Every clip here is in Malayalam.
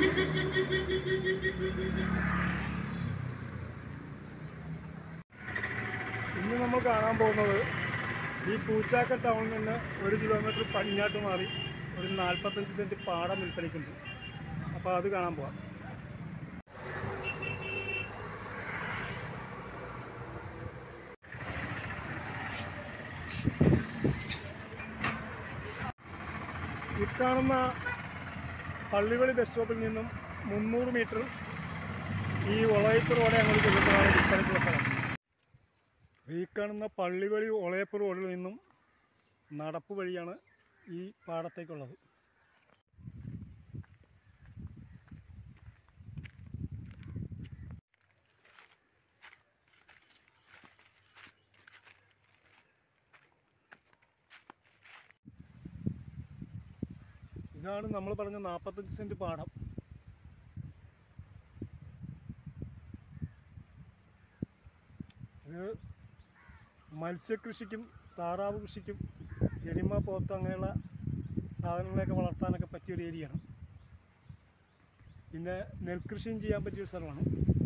ഇന്ന് നമ്മൾ കാണാൻ പോകുന്നത് ഈ പൂച്ചാക്കൽ ടൗണിൽ നിന്ന് ഒരു കിലോമീറ്റർ പടിഞ്ഞാട്ട് മാറി ഒരു നാൽപ്പത്തഞ്ച് സെൻറ്റ് പാടം വിൽപ്പനയ്ക്കുണ്ട് അപ്പോൾ അത് കാണാൻ പോവാം ഇക്കാണുന്ന പള്ളിവളി ബസ് സ്റ്റോപ്പിൽ നിന്നും മുന്നൂറ് മീറ്റർ ഈ ഒളയപ്പ് റോഡ് അങ്ങോട്ട് ചെല്ലുമ്പോഴാണ് വിൽപ്പനയ്ക്കുള്ള സ്ഥലം ഈ കാണുന്ന പള്ളിവഴി ഒളയപ്പ് റോഡിൽ നിന്നും നടപ്പ് വഴിയാണ് ഈ പാടത്തേക്കുള്ളത് ഇതാണ് നമ്മൾ പറഞ്ഞ നാൽപ്പത്തഞ്ച് സെൻറ്റ് പാടം ഇത് മത്സ്യകൃഷിക്കും താറാവ് കൃഷിക്കും എരുമ പോത്ത് അങ്ങനെയുള്ള സാധനങ്ങളെയൊക്കെ വളർത്താനൊക്കെ പറ്റിയൊരു ഏരിയയാണ് പിന്നെ നെൽകൃഷിയും ചെയ്യാൻ പറ്റിയൊരു സ്ഥലമാണ്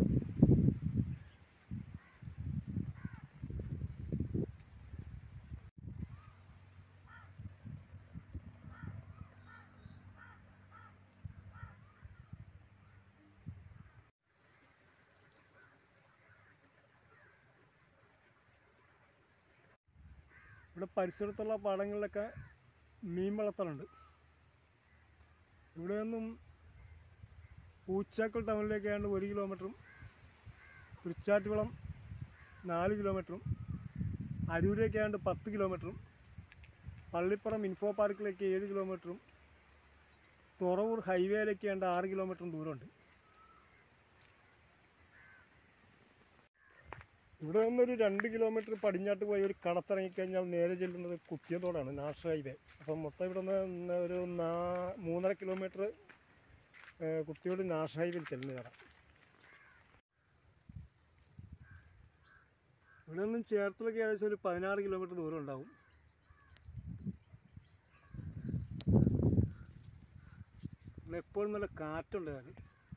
ഇവിടെ പരിസരത്തുള്ള പാടങ്ങളിലൊക്കെ മീൻ വളർത്തലുണ്ട് ഇവിടെ നിന്നും പൂച്ചാക്കൽ ടൗണിലേക്ക് ഏതാണ്ട് ഒരു കിലോമീറ്ററും തൃച്ചാറ്റുകുളം നാല് കിലോമീറ്ററും അരൂരേക്ക് ഏതാണ്ട് പത്ത് കിലോമീറ്ററും പള്ളിപ്പുറം ഇൻഫോ പാർക്കിലേക്ക് ഏഴ് കിലോമീറ്ററും തുറവൂർ ഹൈവേയിലേക്ക് ഏതാണ്ട് ആറ് കിലോമീറ്ററും ദൂരമുണ്ട് ഇവിടെ നിന്നൊരു രണ്ട് കിലോമീറ്റർ പടിഞ്ഞാട്ട് പോയി ഒരു കടത്തിറങ്ങിക്കഴിഞ്ഞാൽ നേരെ ചെല്ലുന്നത് കുത്തിയതോടാണ് നാഷണൽ ഹൈവേ അപ്പം മൊത്തം ഇവിടെ നിന്ന് ഒരു നാ മൂന്നര കിലോമീറ്റർ കുത്തിയോട് നാഷണൽ ഹൈവേയിൽ ചെല്ലുന്ന കട ഇവിടെ നിന്നും ചേർത്തലൊക്കെ ഏകദേശം ഒരു പതിനാറ് കിലോമീറ്റർ ദൂരം ഉണ്ടാവും ഇവിടെ എപ്പോഴും നല്ല കാറ്റുണ്ട് അത്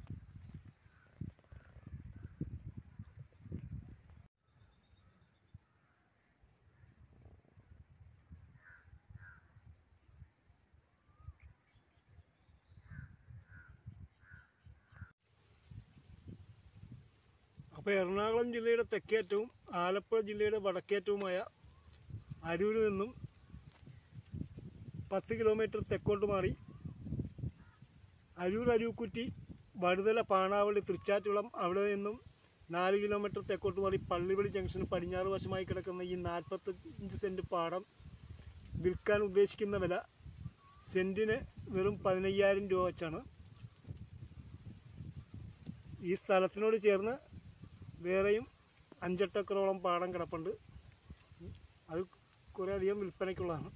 അപ്പോൾ എറണാകുളം ജില്ലയുടെ തെക്കേറ്റവും ആലപ്പുഴ ജില്ലയുടെ വടക്കേറ്റവുമായ അരൂരിൽ നിന്നും പത്ത് കിലോമീറ്റർ തെക്കോട്ട് മാറി അരൂർ അരൂക്കുറ്റി വടുതല പാണാവള്ളി തൃച്ചാറ്റുകുളം അവിടെ നിന്നും നാല് കിലോമീറ്റർ തെക്കോട്ട് മാറി പള്ളിവളി ജംഗ്ഷന് പടിഞ്ഞാറ് വശമായി കിടക്കുന്ന ഈ നാൽപ്പത്തഞ്ച് സെൻറ്റ് പാടം വിൽക്കാൻ ഉദ്ദേശിക്കുന്ന വില സെൻറ്റിന് വെറും പതിനയ്യായിരം രൂപ വെച്ചാണ് ഈ സ്ഥലത്തിനോട് ചേർന്ന് വേറെയും അഞ്ചെട്ടക്കറോളം പാടം കിടപ്പുണ്ട് അത് കുറേ അധികം വിൽപ്പനയ്ക്കുള്ളതാണ്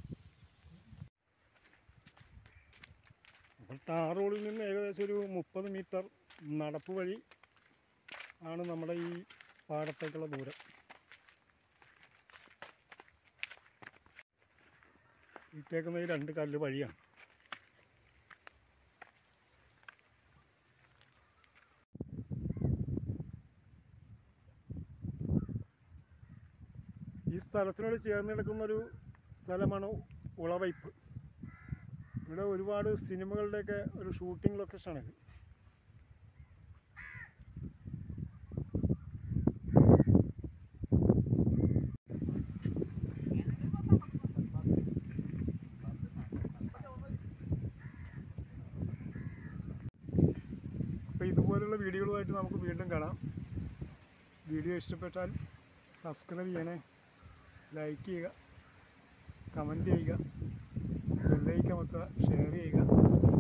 അപ്പോൾ ടാർ റോഡിൽ നിന്ന് ഏകദേശം ഒരു മുപ്പത് മീറ്റർ നടപ്പ് വഴി ആണ് നമ്മുടെ ഈ പാടത്തേക്കുള്ള ദൂരം ഇട്ടേക്കുന്ന ഈ രണ്ട് കല്ല് വഴിയാണ് ഈ സ്ഥലത്തിനോട് ചേർന്ന് കിടക്കുന്ന ഒരു സ്ഥലമാണ് ഉളവയ്പ് ഇവിടെ ഒരുപാട് സിനിമകളുടെയൊക്കെ ഒരു ഷൂട്ടിംഗ് ലൊക്കേഷനാണിത് അപ്പോൾ ഇതുപോലുള്ള വീഡിയോകളുമായിട്ട് നമുക്ക് വീണ്ടും കാണാം വീഡിയോ ഇഷ്ടപ്പെട്ടാൽ സബ്സ്ക്രൈബ് ചെയ്യണേ ലൈക്ക് ചെയ്യുക കമൻറ്റ് ചെയ്യുക ബെല്ലൈക്കൻ വെക്കുക ഷെയർ ചെയ്യുക